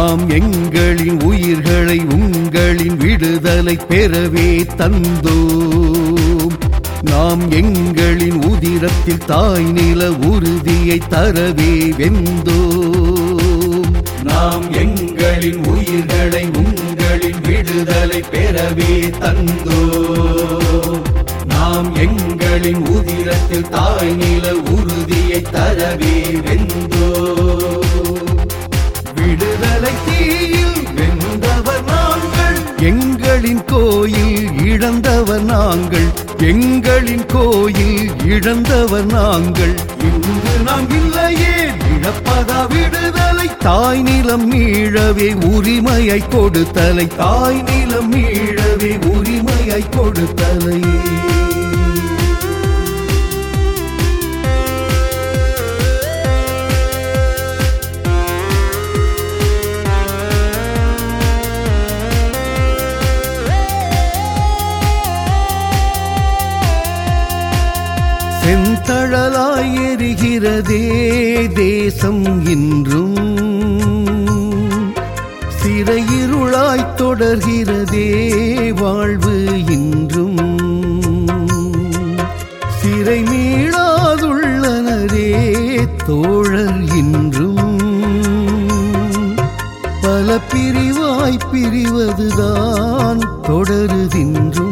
நாம் எங்களின் உயிர்களை உங்களின் விடுதலை பெறவே தந்தோம் நாம் எங்களின் உதிரத்தில் தாய் நில உறுதியை தரவே வெந்தோம் நாம் எங்களின் உயிர்களை உங்களின் விடுதலை பெறவே தந்தோம் நாம் எங்களின் உதிரத்தில் தாய் நில உறுதியை தரவே வெந்தோம் விடுதலை தீயில் வென்றவர் நாங்கள் எங்களின் கோயில் இழந்தவர் நாங்கள் எங்களின் கோயில் இழந்தவர் நாங்கள் இங்கு நாம் இல்லையே இழப்பதா விடுதலை தாய் நிலம் மீழவே உரிமையை கொடுத்தலை தாய் நிலம் மீழவே உரிமையை கொடுத்தலை செந்தழலாய் எரிகிறதே தேசம் இன்றும் சிறையிருளாய் தொடர்கிறதே வாழ்வு இன்றும் சிறை மீளாதுள்ளனரே தோழர் இன்றும் பல பிரிவாய் பிரிவதுதான் தொடருகின்றும்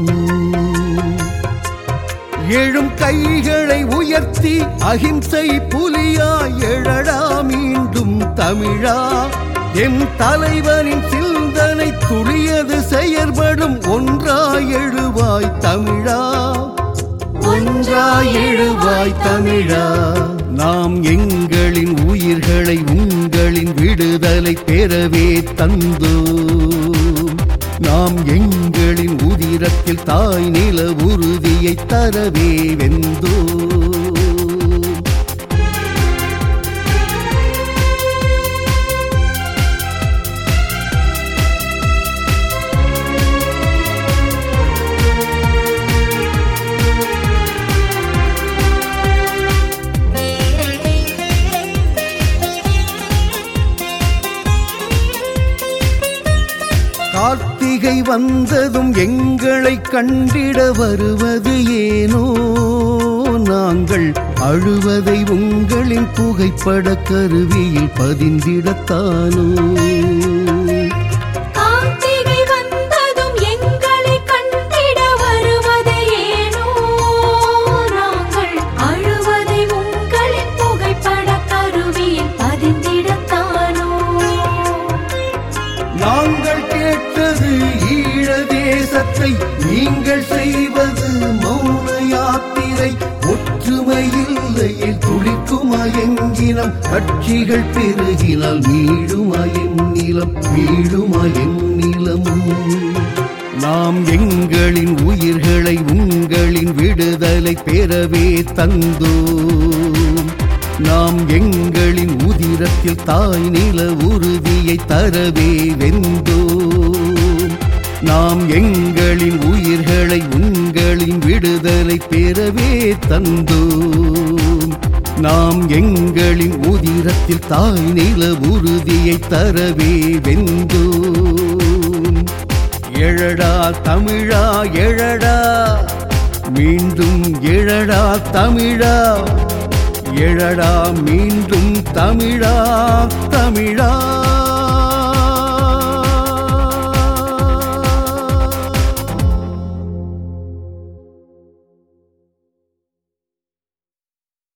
எழும் கைகளை உயர்த்தி அகிம்சை புலியாய் எழடா மீண்டும் தமிழா என் தலைவரின் சிந்தனை துளியது செயற்படும் ஒன்றாய் எழுவாய் தமிழா ஒன்றாய் எழுவாய் தமிழா நாம் எங்களின் உயிர்களை உங்களின் விடுதலை பெறவே தந்தோம் நாம் எங்களின் உதிரத்தில் தாய் நில உறுதியை தரவே வெந்தோம் கார்த்திகை வந்ததும் எங்களை கண்டிட வருவது ஏனோ நாங்கள் அழுவதை உங்களின் புகைப்பட கருவியில் பதிந்திடத்தானோ கார்த்திகை வந்ததும் எங்களை கண்டிட வருவது ஏனோ நாங்கள் அழுவதை உங்களின் புகைப்பட கருவியில் பதிந்திடத்தானோ நாங்கள் கேட்டது ஈழ தேசத்தை நீங்கள் செய்வது மௌன யாத்திரை ஒற்றுமையில்லையில் துளிக்குமா எங்கினம் கட்சிகள் பெருகினால் மீளுமா என் நிலம் மீளுமா என் நிலம் நாம் எங்களின் உயிர்களை உங்களின் விடுதலை பெறவே தந்தோம் நாம் எங்களின் உதிரத்தில் தாய் நில உறுதியை தரவே வெந்தோம் நாம் எங்களின் உயிர்களை உங்களின் விடுதலை பெறவே தந்தோம் நாம் எங்களின் உதிரத்தில் தாய் நில உறுதியை தரவே வெந்தோம் எழடா தமிழா எழடா மீண்டும் எழடா தமிழா எழடா மீண்டும் தமிழா தமிழா